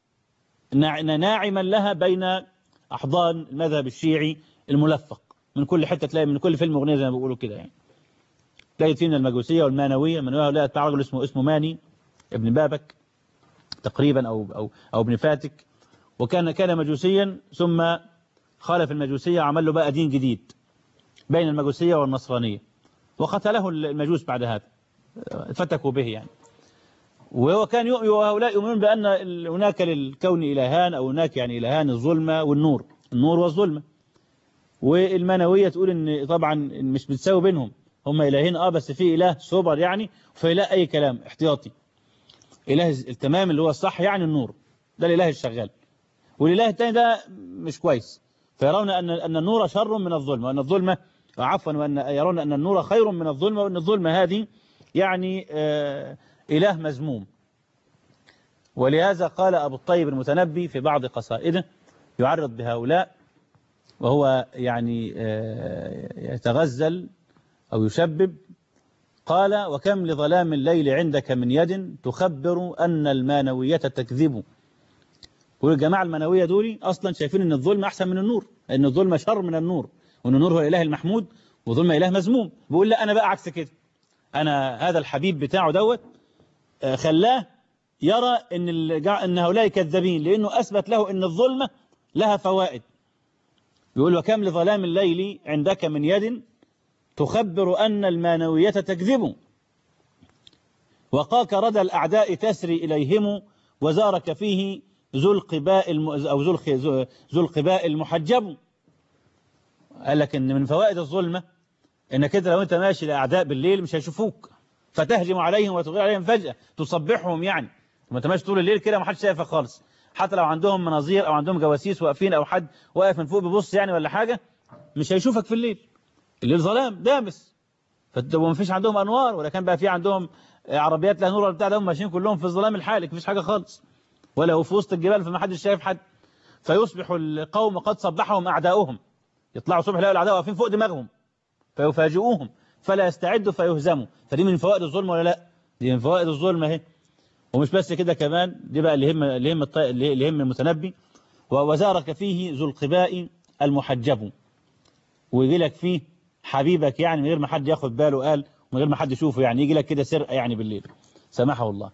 ناعما لها بين أحضان المذهب الشيعي الملفق من كل حتة تلاقي من كل فيلم أغنية زي ما بيقولوا كده يعني تلاقي فيه من المجوسية والمانوية من هؤلاء بتاع رجل اسمه اسمه ماني ابن بابك تقريبا أو أو أو ابن فاتك وكان كان مجوسيا ثم خالف المجوسية وعمل له بقى دين جديد بين المجوسية والنصرانية وقتله المجوس بعد هذا فتكوا به يعني وهو كان وهؤلاء يؤمنون بأن هناك للكون إلهان أو هناك يعني إلهان الظلمة والنور النور والظلمة والمنوية تقول إن طبعا مش بتساوي بينهم هم إلهين آه بس في إله سوبر يعني وفي إله أي كلام احتياطي إله التمام اللي هو الصح يعني النور ده الإله الشغال والإله الثاني ده مش كويس فيرون أن أن النور شر من الظلمة وأن الظلمة عفوا وأن يرون أن النور خير من الظلمة وأن الظلمة هذه يعني آه إله مذموم ولهذا قال أبو الطيب المتنبي في بعض قصائده يعرض بهؤلاء وهو يعني آه يتغزل أو يشبب قال وكم لظلام الليل عندك من يد تخبر أن المانوية تكذب والجماعة المانوية دول أصلا شايفين أن الظلم أحسن من النور أن الظلم شر من النور وأن النور هو الإله المحمود وظلم إله مذموم بيقول لا أنا بقى عكس كده أنا هذا الحبيب بتاعه دوت خلاه يرى أن, أن هؤلاء كذابين لأنه أثبت له أن الظلمة لها فوائد يقول وكم لظلام الليل عندك من يد تخبر أن المانوية تكذب وقاك ردى الأعداء تسري إليهم وزارك فيه ذو القباء الم... أو ذو الخ... ذو القباء المحجب قال لك إن من فوائد الظلمة إنك أنت لو أنت ماشي لأعداء بالليل مش هيشوفوك فتهجم عليهم وتغير عليهم فجأة تصبحهم يعني ما أنت ماشي طول الليل كده ما حدش شايفك خالص حتى لو عندهم مناظير أو عندهم جواسيس واقفين أو حد واقف من فوق بيبص يعني ولا حاجة مش هيشوفك في الليل الليل ظلام دامس وما فيش عندهم أنوار ولا كان بقى في عندهم عربيات لها نور ولا بتاع ده هم ماشيين كلهم في الظلام الحالك مفيش حاجة خالص ولا هو في وسط الجبال فما حدش شايف حد فيصبح القوم قد صبحهم أعداؤهم يطلعوا صبح يلاقوا الأعداء واقفين فوق دماغهم فيفاجئوهم فلا يستعدوا فيهزموا فدي من فوائد الظلم ولا لا دي من فوائد الظلم اهي ومش بس كده كمان دي بقى اللي يهم اللي يهم اللي يهم المتنبي وزارك فيه ذو القباء المحجب ويجي لك فيه حبيبك يعني من غير ما حد ياخد باله قال من غير ما حد يشوفه يعني يجي لك كده سرقه يعني بالليل سمحه الله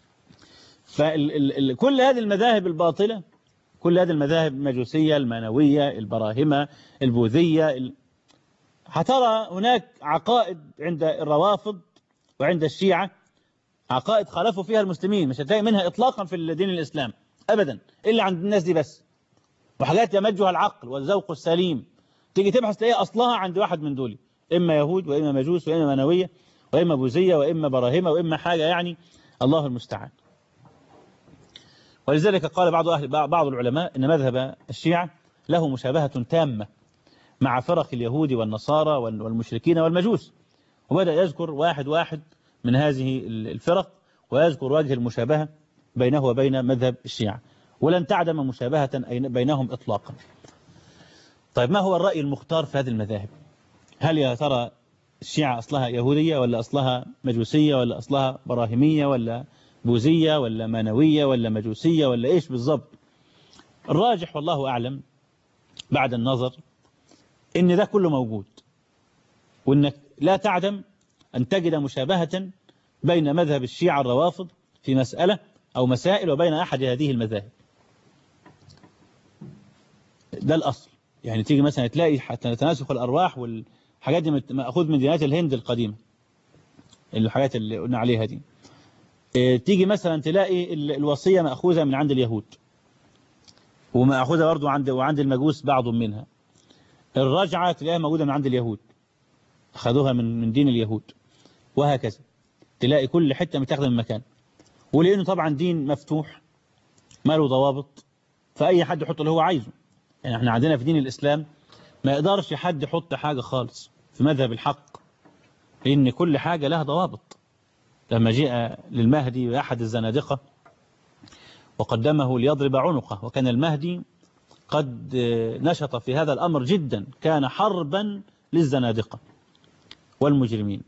فكل هذه المذاهب الباطلة كل هذه المذاهب المجوسية المانوية البراهمة البوذية ال... هترى هناك عقائد عند الروافض وعند الشيعة عقائد خالفوا فيها المسلمين مش هتلاقي منها إطلاقا في الدين الإسلام أبدا إلا عند الناس دي بس وحاجات يمجها العقل والذوق السليم تيجي تبحث تلاقي أصلها عند واحد من دول إما يهود وإما مجوس وإما مانوية وإما بوذية وإما براهمة وإما حاجة يعني الله المستعان ولذلك قال بعض أهل بعض العلماء أن مذهب الشيعة له مشابهة تامة مع فرق اليهود والنصارى والمشركين والمجوس وبدأ يذكر واحد واحد من هذه الفرق ويذكر وجه المشابهة بينه وبين مذهب الشيعة ولن تعدم مشابهة بينهم إطلاقا طيب ما هو الرأي المختار في هذه المذاهب هل يا ترى الشيعة أصلها يهودية ولا أصلها مجوسية ولا أصلها براهمية ولا بوذية ولا مانوية ولا مجوسية ولا إيش بالضبط الراجح والله أعلم بعد النظر إن ده كله موجود وإنك لا تعدم أن تجد مشابهة بين مذهب الشيعة الروافض في مسألة أو مسائل وبين أحد هذه المذاهب ده الأصل يعني تيجي مثلا تلاقي حتى تناسخ الأرواح والحاجات دي مأخوذ من ديانات الهند القديمة الحاجات اللي قلنا عليها دي تيجي مثلا تلاقي الوصية مأخوذة من عند اليهود ومأخوذة برضو عند وعند المجوس بعض منها الرجعة تلاقيها موجودة من عند اليهود أخذوها من من دين اليهود وهكذا تلاقي كل حتة متاخده من مكان ولأنه طبعا دين مفتوح ما له ضوابط فأي حد يحط اللي هو عايزه يعني احنا عندنا في دين الإسلام ما يقدرش حد يحط حاجة خالص في مذهب الحق لأن كل حاجة لها ضوابط لما جاء للمهدي أحد الزنادقة وقدمه ليضرب عنقه وكان المهدي قد نشط في هذا الأمر جدا كان حربا للزنادقة والمجرمين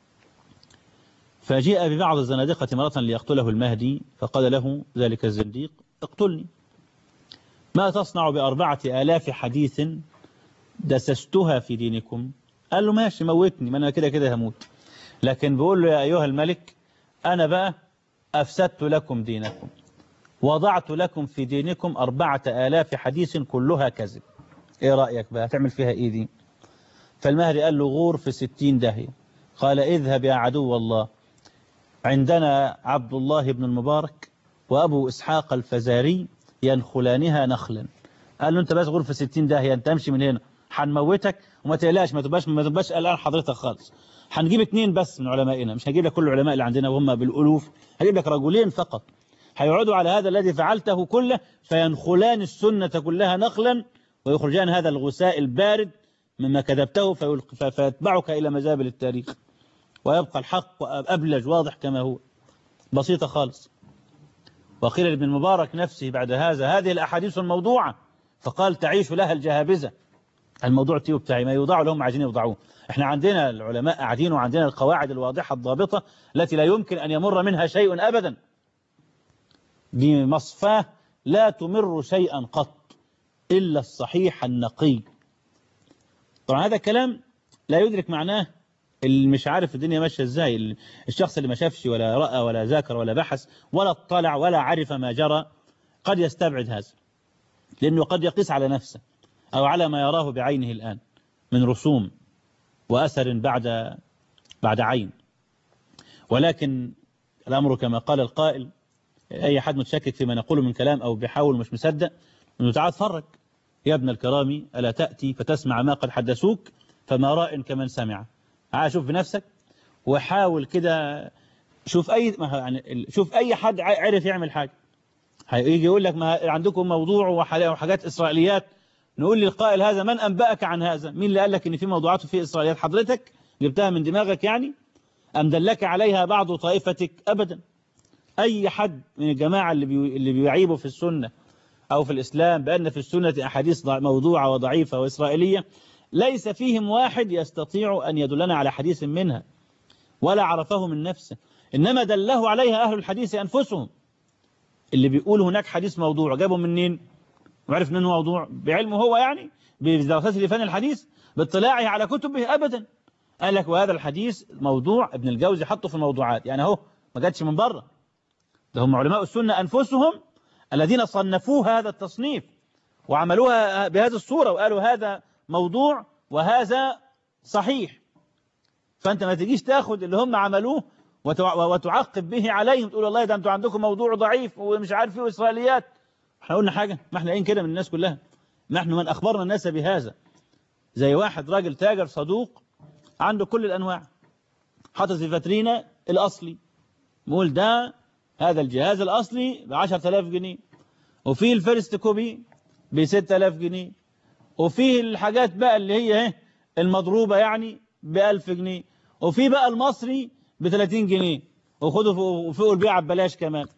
فجاء ببعض الزنادقة مرة ليقتله المهدي فقال له ذلك الزنديق اقتلني ما تصنع بأربعة آلاف حديث دسستها في دينكم قال له ماشي موتني ما أنا كده كده هموت لكن بيقول له يا أيها الملك أنا بقى أفسدت لكم دينكم وضعت لكم في دينكم أربعة آلاف حديث كلها كذب إيه رأيك بقى تعمل فيها إيه دي فالمهدي قال له غور في ستين داهية قال اذهب يا عدو الله عندنا عبد الله بن المبارك وأبو إسحاق الفزاري ينخلانها نخلا قال له أنت بس غور في ستين داهية أنت امشي من هنا هنموتك وما تقلقش ما تبقاش ما تبقاش قلقان حضرتك خالص هنجيب اثنين بس من علمائنا مش هجيب لك كل العلماء اللي عندنا وهم بالألوف هجيب لك رجلين فقط هيقعدوا على هذا الذي فعلته كله فينخلان السنة كلها نخلا ويخرجان هذا الغساء البارد مما كذبته فيتبعك إلى مزابل التاريخ ويبقى الحق أبلج واضح كما هو بسيطة خالص وقيل لابن المبارك نفسه بعد هذا هذه الأحاديث الموضوعة فقال تعيش لها الجهابزة الموضوع تيو بتاعي ما يوضعوا لهم عايزين يوضعوه احنا عندنا العلماء قاعدين وعندنا القواعد الواضحة الضابطة التي لا يمكن أن يمر منها شيء أبدا دي مصفاه لا تمر شيئا قط إلا الصحيح النقي طبعا هذا الكلام لا يدرك معناه اللي مش عارف الدنيا ماشيه ازاي الشخص اللي ما شافش ولا رأى ولا ذاكر ولا بحث ولا اطلع ولا عرف ما جرى قد يستبعد هذا لأنه قد يقيس على نفسه أو على ما يراه بعينه الآن من رسوم وأثر بعد بعد عين ولكن الأمر كما قال القائل أي حد متشكك فيما نقوله من كلام أو بيحاول مش مصدق أنه تعال اتفرج يا ابن الكرام ألا تأتي فتسمع ما قد حدثوك فما راء كمن سمع تعال شوف بنفسك وحاول كده شوف أي يعني شوف أي حد عرف يعمل حاجة هيجي يقول لك ما عندكم موضوع وحاجات إسرائيليات نقول للقائل هذا من أنبأك عن هذا مين اللي قال لك إن في موضوعات وفي إسرائيليات حضرتك جبتها من دماغك يعني أم دلك عليها بعض طائفتك أبدا أي حد من الجماعة اللي بي... اللي بيعيبوا في السنة أو في الإسلام بأن في السنة أحاديث موضوعة وضعيفة وإسرائيلية ليس فيهم واحد يستطيع أن يدلنا على حديث منها ولا عرفه من نفسه إنما دله عليها أهل الحديث أنفسهم اللي بيقول هناك حديث موضوع جابه منين وعرف منه موضوع بعلمه هو يعني بدراسته لفن الحديث باطلاعه على كتبه أبدا قال لك وهذا الحديث موضوع ابن الجوزي حطه في الموضوعات يعني اهو ما جاتش من بره ده هم علماء السنة أنفسهم الذين صنفوا هذا التصنيف وعملوها بهذه الصورة وقالوا هذا موضوع وهذا صحيح فأنت ما تجيش تاخد اللي هم عملوه وتعقب به عليهم تقول والله ده أنتوا عندكم موضوع ضعيف ومش عارف فيه إسرائيليات احنا قلنا حاجة ما احنا قايلين كده من الناس كلها نحن من أخبرنا الناس بهذا زي واحد راجل تاجر صدوق عنده كل الأنواع حاطط في فاترينا الأصلي بقول ده هذا الجهاز الأصلي ب 10000 جنيه وفيه الفيرست كوبي ب 6000 جنيه وفيه الحاجات بقى اللي هي المضروبة يعني ب 1000 جنيه وفيه بقى المصري ب 30 جنيه وخدوا فوق البيع ببلاش كمان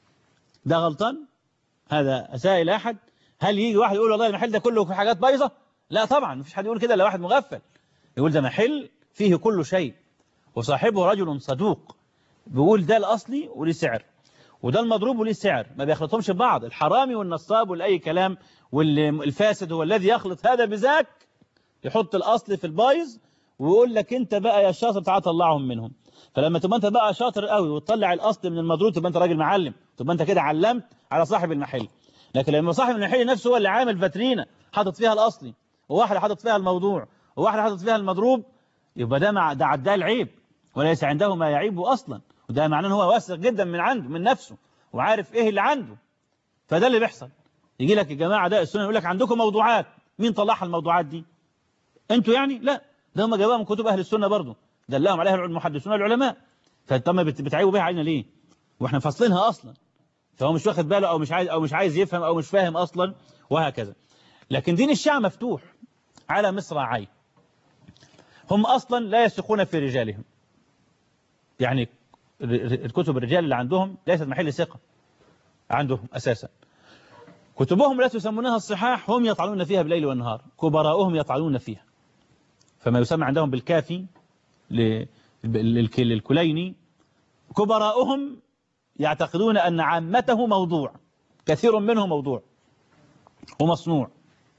ده غلطان هذا أسائل أحد هل يجي واحد يقول والله المحل ده كله في حاجات بايظة لا طبعا مفيش حد يقول كده الا واحد مغفل يقول ده محل فيه كل شيء وصاحبه رجل صدوق بيقول ده الأصلي وليه سعر وده المضروب وليه سعر ما بيخلطهمش ببعض الحرامي والنصاب والأي كلام والفاسد هو الذي يخلط هذا بذاك يحط الأصل في البايظ ويقول لك انت بقى يا شاطر تعال طلعهم منهم فلما تبقى انت بقى شاطر قوي وتطلع الأصل من المضروب تبقى انت راجل معلم تبقى انت كده علمت على صاحب المحل لكن لما صاحب المحل نفسه هو اللي عامل فاترينا حاطط فيها الأصلي وواحد حاطط فيها الموضوع وواحد حاطط فيها المضروب يبقى ده مع ده عداه العيب وليس عنده ما يعيبه أصلا وده معناه ان هو واثق جدا من عنده من نفسه وعارف ايه اللي عنده فده اللي بيحصل يجي لك الجماعة ده السنة يقول لك عندكم موضوعات مين طلعها الموضوعات دي انتوا يعني لا ده هم جابوها من كتب أهل السنة برضه دلهم عليها المحدثون العلماء فانتم بتعيبوا بيها علينا ليه واحنا فاصلينها أصلا فهو مش واخد باله أو مش عايز أو مش عايز يفهم أو مش فاهم أصلا وهكذا لكن دين الشيعة مفتوح على مصراعي هم أصلا لا يثقون في رجالهم يعني الكتب الرجال اللي عندهم ليست محل ثقة عندهم أساسا كتبهم التي يسمونها الصحاح هم يطعنون فيها بالليل والنهار كبراؤهم يطعنون فيها فما يسمى عندهم بالكافي للكليني كبراؤهم يعتقدون أن عامته موضوع كثير منه موضوع ومصنوع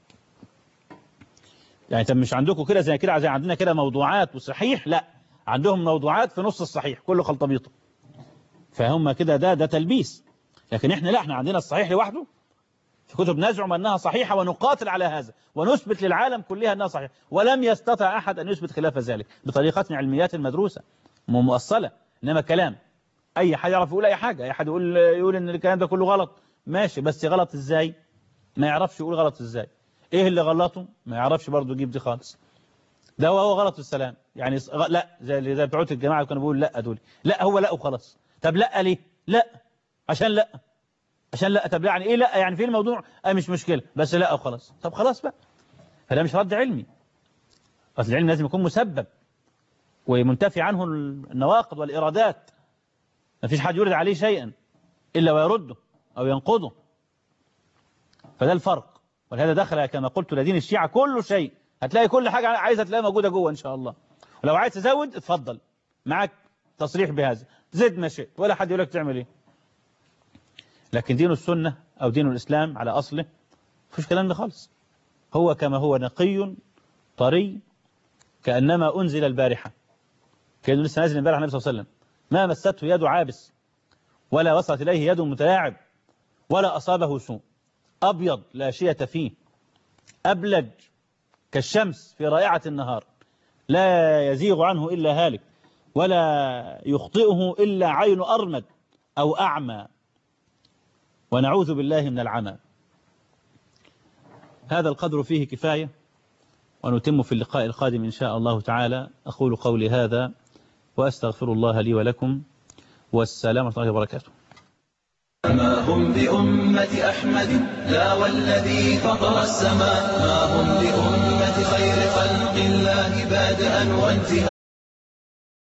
يعني طب مش عندكم كده زي كده زي عندنا كده موضوعات وصحيح لا عندهم موضوعات في نص الصحيح كله خلطبيطه فهم كده ده ده تلبيس لكن احنا لا احنا عندنا الصحيح لوحده في كتب نزعم أنها صحيحة ونقاتل على هذا ونثبت للعالم كلها أنها صحيحة ولم يستطع أحد أن يثبت خلاف ذلك بطريقة علميات مدروسة مؤصلة إنما كلام أي حد يعرف يقول أي حاجة أي حد يقول يقول إن الكلام ده كله غلط ماشي بس غلط إزاي ما يعرفش يقول غلط إزاي إيه اللي غلطه ما يعرفش برضه يجيب دي خالص ده هو غلط السلام يعني لا زي زي بتوع الجماعة كانوا بيقولوا لا دول لا هو لا وخلاص طب لا ليه لا عشان لا عشان لا طب يعني ايه لا يعني في الموضوع اه مش مشكلة بس لا وخلاص طب خلاص بقى فده مش رد علمي اصل العلم لازم يكون مسبب ومنتفي عنه النواقض والإرادات ما فيش حد يرد عليه شيئا إلا ويرده أو ينقضه فده الفرق ولهذا دخل كما قلت لدين الشيعة كل شيء هتلاقي كل حاجة عايزة تلاقيها موجودة جوه إن شاء الله ولو عايز تزود اتفضل معك تصريح بهذا زد ما شئت ولا حد يقول لك تعمل ايه لكن دين السنة أو دين الإسلام على أصله مفيش كلام ده خالص هو كما هو نقي طري كأنما أنزل البارحة كأنه لسه نازل البارحة النبي صلى الله عليه وسلم ما مسته يد عابس ولا وصلت إليه يد متلاعب ولا أصابه سوء أبيض لا شية فيه أبلج كالشمس في رائعة النهار لا يزيغ عنه إلا هالك ولا يخطئه إلا عين أرمد أو أعمى ونعوذ بالله من العمى هذا القدر فيه كفاية ونتم في اللقاء القادم إن شاء الله تعالى أقول قولي هذا وأستغفر الله لي ولكم والسلام ورحمة الله وبركاته ما هم بأمة أحمد لا والذي فطر السماء ما هم بأمة خير خلق الله بادئا وانتهاء